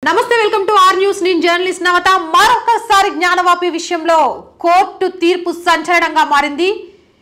నమస్తే welcome to R news నేను journalist Navata మరొకసారి జ్ఞానవాపి విషయంలో కోర్టు తీర్పు సంచలనంగా మారింది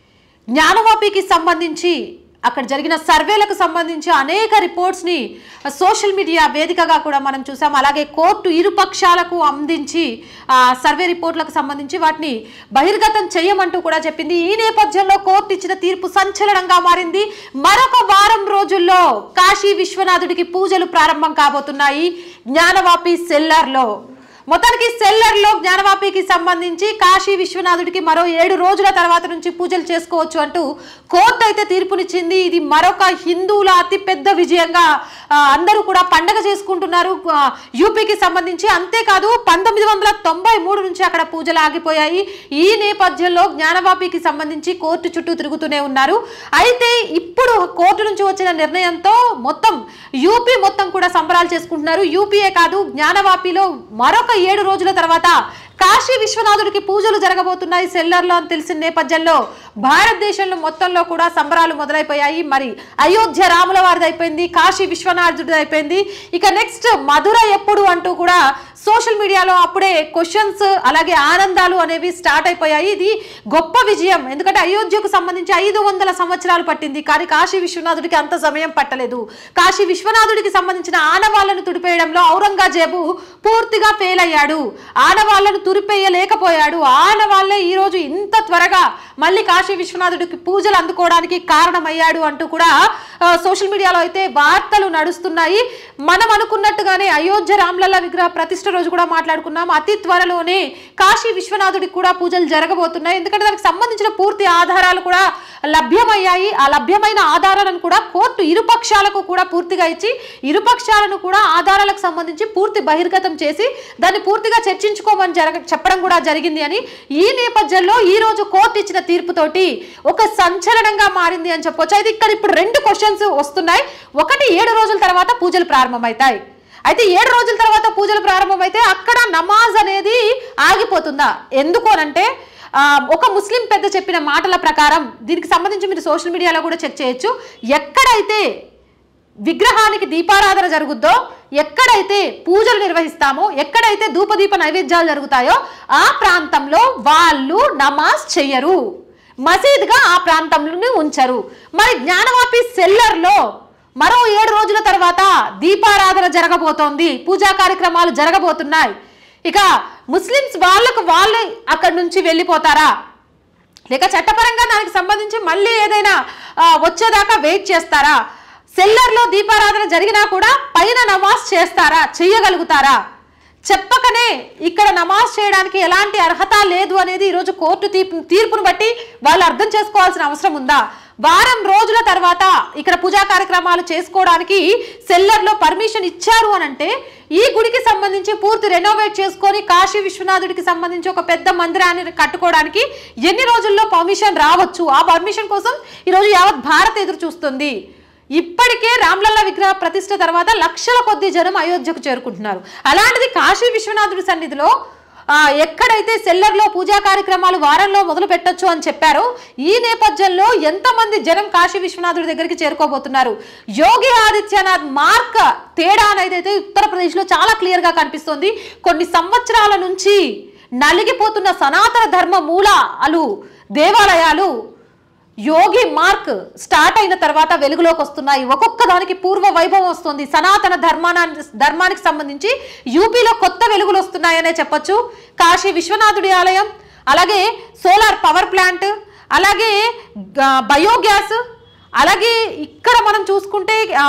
జ్ఞానవాపికి సంబంధించి అక్కడ జరిగిన సర్వేలకు సంబంధించి అనేక రిపోర్ట్స్ ని సోషల్ మీడియా వేదికగా కూడా మనం చూసాం అలాగే కోర్టు ఇరు పక్షాలకు అందించి ఆ సర్వే రిపోర్ట్లకు సంబంధించి వాటిని బహిర్గతం చేయమంటూ కూడా చెప్పింది ఈ నేపథ్యంలో కోర్టు ఇచ్చిన తీర్పు సంచలనంగా మారింది మరొక వారం రోజుల్లో కాశీ విశ్వనాథుడికి పూజలు ప్రారంభం కాబోతున్నాయి జ్ఞానవాపి సెల్లర్లో మొత్తానికి సెల్లర్ లో జ్ఞానవాపికి సంబంధించి కాశీ విశ్వనాథుడికి మరో ఏడు రోజుల తర్వాత నుంచి పూజలు చేసుకోవచ్చు అంటూ కోర్టు అయితే తీర్పునిచ్చింది ఇది మరొక హిందువుల అతిపెద్ద విజయంగా ఆ, అందరూ కూడా పండగ చేసుకుంటున్నారు ఆ, యూపీకి సంబంధించి అంతేకాదు పంతొమ్మిది వందల తొంభై మూడు నుంచి అక్కడ పూజలు ఆగిపోయాయి ఈ నేపథ్యంలో జ్ఞానవాపికి సంబంధించి కోర్టు చుట్టూ తిరుగుతూనే ఉన్నారు అయితే ఇప్పుడు కోర్టు నుంచి వచ్చిన నిర్ణయంతో మొత్తం యూపీ మొత్తం కూడా సంబరాలు చేసుకుంటున్నారు యూపీయే కాదు జ్ఞానవాపిలో మరొక ఏడు రోజుల తర్వాత కాశీ విశ్వనాథుడికి పూజలు జరగబోతున్నాయి సెల్లర్లో అని తెలిసిన నేపథ్యంలో భారతదేశంలో మొత్తంలో కూడా సంబరాలు మొదలైపోయాయి మరి అయోధ్య రాముల వారిది అయిపోయింది కాశీ విశ్వనాథుడిది అయిపోయింది ఇక నెక్స్ట్ మధుర ఎప్పుడు అంటూ కూడా సోషల్ మీడియాలో అప్పుడే క్వశ్చన్స్ అలాగే ఆనందాలు అనేవి స్టార్ట్ అయిపోయాయి ఇది గొప్ప విజయం ఎందుకంటే అయోధ్యకు సంబంధించి ఐదు వందల సంవత్సరాలు పట్టింది కానీ కాశీ విశ్వనాథుడికి అంత సమయం పట్టలేదు కాశీ విశ్వనాథుడికి సంబంధించిన ఆనవాళ్లను తుడిపేయడంలో ఔరంగజేబు పూర్తిగా ఫెయిల్ అయ్యాడు ఆనవాళ్లను తురిపేయలేకపోయాడు ఆనవాళ్లే ఈ రోజు ఇంత త్వరగా మళ్ళీ కాశీ విశ్వనాథుడికి పూజలు అందుకోవడానికి కారణమయ్యాడు అంటూ కూడా ఆ, సోషల్ మీడియాలో అయితే వార్తలు నడుస్తున్నాయి మనం అనుకున్నట్టుగానే అయోధ్య రామ్లల్ల విగ్రహ ప్రతిష్ఠ రోజు కూడా మాట్లాడుకున్నాం అతి త్వరలోనే కాశీ విశ్వనాథుడికి కూడా పూజలు జరగబోతున్నాయి ఎందుకంటే దానికి సంబంధించిన పూర్తి ఆధారాలు కూడా లభ్యమయ్యాయి ఆ లభ్యమైన ఆధారాలను కూడా కోర్టు ఇరుపక్షాలకు కూడా పూర్తిగా ఇచ్చి ఇరుపక్షాలను కూడా ఆధారాలకు సంబంధించి పూర్తి బహిర్గతం చేసి దాన్ని పూర్తిగా చర్చించుకోమని జరగ చెప్పడం కూడా జరిగింది అని ఈ నేపథ్యంలో ఈ రోజు కోర్టు ఇచ్చిన తీర్పుతోటి ఒక సంచలనంగా మారింది అని చెప్పొచ్చు అయితే ఇక్కడ ఇప్పుడు రెండు క్వశ్చన్స్ వస్తున్నాయి ఒకటి ఏడు రోజుల తర్వాత పూజలు ప్రారంభమవుతాయి అయితే ఏడు రోజుల తర్వాత పూజలు ప్రారంభమైతే అక్కడ నమాజ్ అనేది ఆగిపోతుందా ఎందుకు అనంటే ఆ, ఒక ముస్లిం పెద్ద చెప్పిన మాటల ప్రకారం దీనికి సంబంధించి మీరు సోషల్ మీడియాలో కూడా చెక్ చేయొచ్చు ఎక్కడైతే విగ్రహానికి దీపారాధన జరుగుద్దో ఎక్కడైతే పూజలు నిర్వహిస్తామో ఎక్కడైతే ధూపదీప నైవేద్యాలు జరుగుతాయో ఆ ప్రాంతంలో వాళ్ళు నమాజ్ చెయ్యరు మసీద్గా ఆ ప్రాంతంలోనే ఉంచరు మరి జ్ఞానవాపి సెల్లర్లో మరో ఏడు రోజుల తర్వాత దీపారాధన జరగబోతోంది పూజా కార్యక్రమాలు జరగబోతున్నాయి ఇక ముస్లిమ్స్ వాళ్ళకు వాళ్ళే అక్కడి నుంచి వెళ్ళిపోతారా లేక చట్టపరంగా దానికి సంబంధించి మళ్ళీ ఏదైనా ఆ, వచ్చేదాకా వెయిట్ చేస్తారా సెల్లర్లో దీపారాధన జరిగినా కూడా పైన నమాజ్ చేస్తారా చెయ్యగలుగుతారా చెప్పకనే ఇక్కడ నమాజ్ చేయడానికి ఎలాంటి అర్హత లేదు అనేది ఈరోజు కోర్టు తీర్పు తీర్పును బట్టి వాళ్ళు అర్థం చేసుకోవాల్సిన అవసరం ఉందా వారం రోజుల తర్వాత ఇక్కడ పూజా కార్యక్రమాలు చేసుకోవడానికి సెల్లర్లో పర్మిషన్ ఇచ్చారు అని అంటే ఈ గుడికి సంబంధించి పూర్తి రెనోవేట్ చేసుకొని కాశీ విశ్వనాథుడికి సంబంధించి ఒక పెద్ద మందిరాన్ని కట్టుకోవడానికి ఎన్ని రోజుల్లో పర్మిషన్ రావచ్చు ఆ పర్మిషన్ కోసం ఈరోజు యావత్ భారత్ ఎదురు చూస్తుంది ఇప్పటికే రామ్లల్ల విగ్రహ ప్రతిష్ఠ తర్వాత లక్షల కొద్ది జనం అయోధ్యకు చేరుకుంటున్నారు అలాంటిది కాశీ విశ్వనాథుడి సన్నిధిలో ఆ, ఎక్కడైతే సెల్లర్లో పూజా కార్యక్రమాలు వారంలో మొదలు పెట్టొచ్చు అని చెప్పారో ఈ నేపథ్యంలో ఎంతమంది జనం కాశీ విశ్వనాథుడి దగ్గరికి చేరుకోబోతున్నారు యోగి ఆదిత్యనాథ్ మార్క్ తేడా అనేది అయితే ఉత్తరప్రదేశ్లో చాలా క్లియర్గా కనిపిస్తోంది కొన్ని సంవత్సరాల నుంచి నలిగిపోతున్న సనాతన ధర్మ మూలాలు దేవాలయాలు యోగి మార్క్ స్టార్ట్ అయిన తర్వాత వెలుగులోకి వస్తున్నాయి ఒక్కొక్క దానికి పూర్వ వైభవం వస్తుంది సనాతన ధర్మానాన్ని ధర్మానికి సంబంధించి యూపీలో కొత్త వెలుగులు వస్తున్నాయనే చెప్పొచ్చు కాశీ విశ్వనాథుడి ఆలయం అలాగే సోలార్ పవర్ ప్లాంట్ అలాగే గ- బయోగ్యాస్ అలాగే ఇక్కడ మనం చూసుకుంటే ఆ,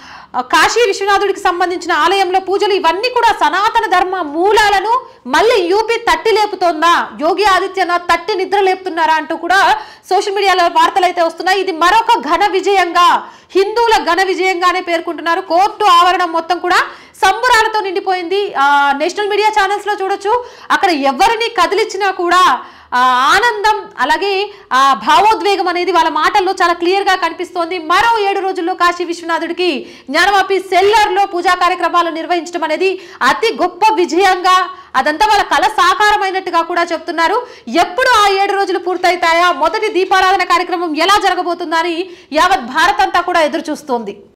కాశీ విశ్వనాథుడికి సంబంధించిన ఆలయంలో పూజలు ఇవన్నీ కూడా సనాతన ధర్మ మూలాలను మళ్ళీ యూపీ తట్టి లేపుతోందా యోగి ఆదిత్యనాథ్ తట్టి నిద్ర లేపుతున్నారా అంటూ కూడా సోషల్ మీడియాలో వార్తలు అయితే వస్తున్నాయి ఇది మరొక ఘన విజయంగా హిందువుల ఘన విజయంగానే పేర్కొంటున్నారు కోర్టు ఆవరణం మొత్తం కూడా సంబురాలతో నిండిపోయింది ఆ, నేషనల్ మీడియా ఛానల్స్ లో చూడొచ్చు అక్కడ ఎవరిని కదిలిచ్చినా కూడా ఆ ఆనందం అలాగే ఆ భావోద్వేగం అనేది వాళ్ళ మాటల్లో చాలా క్లియర్ గా కనిపిస్తోంది మరో ఏడు రోజుల్లో కాశీ విశ్వనాథుడికి జ్ఞానవాపి సెల్లర్ లో పూజా కార్యక్రమాలు నిర్వహించడం అనేది అతి గొప్ప విజయంగా అదంతా వాళ్ళ కళ సాకారమైనట్టుగా కూడా చెప్తున్నారు ఎప్పుడు ఆ ఏడు రోజులు పూర్తయితాయా మొదటి దీపారాధన కార్యక్రమం ఎలా జరగబోతుందని యావత్ భారత్ అంతా కూడా ఎదురు చూస్తోంది